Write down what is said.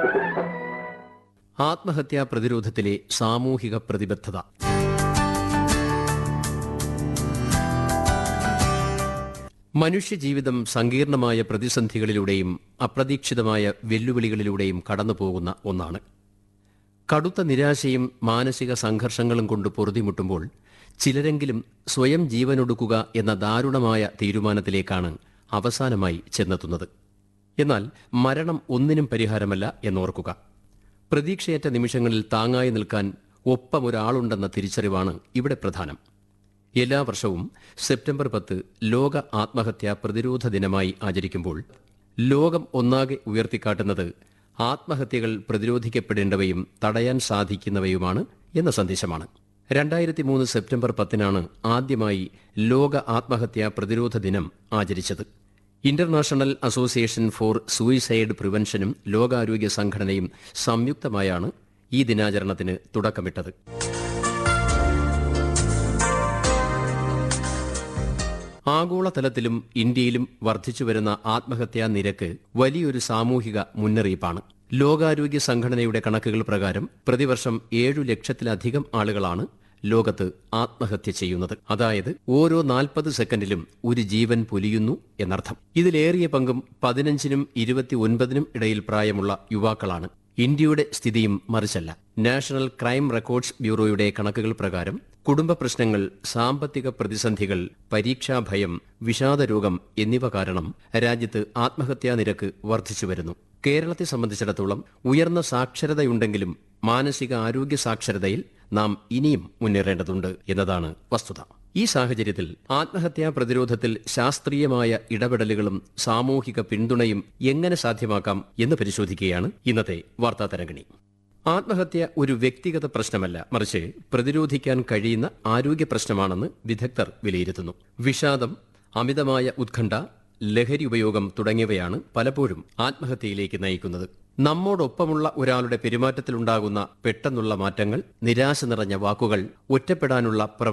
ആത്മഹത്യാ പ്രതിരോധത്തിലെ സാമൂഹിക പ്രതിബദ്ധത മനുഷ്യജീവിതം സങ്കീർണമായ പ്രതിസന്ധികളിലൂടെയും അപ്രതീക്ഷിതമായ വെല്ലുവിളികളിലൂടെയും കടന്നുപോകുന്ന ഒന്നാണ് കടുത്ത നിരാശയും മാനസിക സംഘർഷങ്ങളും കൊണ്ട് പൊറുതിമുട്ടുമ്പോൾ ചിലരെങ്കിലും സ്വയം ജീവനൊടുക്കുക എന്ന ദാരുണമായ തീരുമാനത്തിലേക്കാണ് അവസാനമായി ചെന്നെത്തുന്നത് എന്നാൽ മരണം ഒന്നിനും പരിഹാരമല്ല എന്നോർക്കുക പ്രതീക്ഷയറ്റ നിമിഷങ്ങളിൽ താങ്ങായി നിൽക്കാൻ ഒപ്പമൊരാളുണ്ടെന്ന തിരിച്ചറിവാണ് ഇവിടെ പ്രധാനം എല്ലാ വർഷവും സെപ്റ്റംബർ പത്ത് ലോക ആത്മഹത്യാ പ്രതിരോധ ദിനമായി ആചരിക്കുമ്പോൾ ലോകം ഒന്നാകെ ഉയർത്തിക്കാട്ടുന്നത് ആത്മഹത്യകൾ പ്രതിരോധിക്കപ്പെടേണ്ടവയും തടയാൻ സാധിക്കുന്നവയുമാണ് എന്ന സന്ദേശമാണ് രണ്ടായിരത്തി മൂന്ന് സെപ്റ്റംബർ പത്തിനാണ് ആദ്യമായി ലോക ആത്മഹത്യാ പ്രതിരോധ ദിനം ആചരിച്ചത് ഇന്റർനാഷണൽ അസോസിയേഷൻ ഫോർ സൂയിസൈഡ് പ്രിവെൻഷനും ലോകാരോഗ്യ സംഘടനയും സംയുക്തമായാണ് ഈ ദിനാചരണത്തിന് തുടക്കമിട്ടത് ആഗോളതലത്തിലും ഇന്ത്യയിലും വർദ്ധിച്ചുവരുന്ന ആത്മഹത്യാ നിരക്ക് വലിയൊരു സാമൂഹിക മുന്നറിയിപ്പാണ് ലോകാരോഗ്യ സംഘടനയുടെ കണക്കുകൾ പ്രകാരം പ്രതിവർഷം ഏഴു ലക്ഷത്തിലധികം ആളുകളാണ് ലോകത്ത് ആത്മഹത്യ ചെയ്യുന്നത് അതായത് ഓരോ നാൽപ്പത് സെക്കൻഡിലും ഒരു ജീവൻ പൊലിയുന്നു എന്നർത്ഥം ഇതിലേറിയ പങ്കും പതിനഞ്ചിനും ഇരുപത്തി ഒൻപതിനും ഇടയിൽ പ്രായമുള്ള യുവാക്കളാണ് ഇന്ത്യയുടെ സ്ഥിതിയും മറിച്ചല്ല നാഷണൽ ക്രൈം റെക്കോർഡ്സ് ബ്യൂറോയുടെ കണക്കുകൾ പ്രകാരം കുടുംബ പ്രശ്നങ്ങൾ സാമ്പത്തിക പ്രതിസന്ധികൾ പരീക്ഷാഭയം വിഷാദരോഗം എന്നിവ കാരണം രാജ്യത്ത് ആത്മഹത്യാ നിരക്ക് വർദ്ധിച്ചു വരുന്നു കേരളത്തെ സംബന്ധിച്ചിടത്തോളം ഉയർന്ന സാക്ഷരതയുണ്ടെങ്കിലും മാനസിക ആരോഗ്യ സാക്ഷരതയിൽ നാം ഇനിയും മുന്നേറേണ്ടതുണ്ട് എന്നതാണ് വസ്തുത ഈ സാഹചര്യത്തിൽ ആത്മഹത്യാ പ്രതിരോധത്തിൽ ശാസ്ത്രീയമായ ഇടപെടലുകളും സാമൂഹിക പിന്തുണയും എങ്ങനെ സാധ്യമാക്കാം എന്ന് പരിശോധിക്കുകയാണ് ഇന്നത്തെ വാർത്താ തരംഗിണി ആത്മഹത്യ ഒരു വ്യക്തിഗത പ്രശ്നമല്ല മറിച്ച് പ്രതിരോധിക്കാൻ കഴിയുന്ന ആരോഗ്യ പ്രശ്നമാണെന്ന് വിദഗ്ധർ വിലയിരുത്തുന്നു വിഷാദം അമിതമായ ഉത്കണ്ഠ ലഹരി ഉപയോഗം തുടങ്ങിയവയാണ് പലപ്പോഴും ആത്മഹത്യയിലേക്ക് നയിക്കുന്നത് നമ്മോടൊപ്പമുള്ള ഒരാളുടെ പെരുമാറ്റത്തിലുണ്ടാകുന്ന പെട്ടെന്നുള്ള മാറ്റങ്ങൾ നിരാശ നിറഞ്ഞ വാക്കുകൾ ഒറ്റപ്പെടാനുള്ള പ്രവ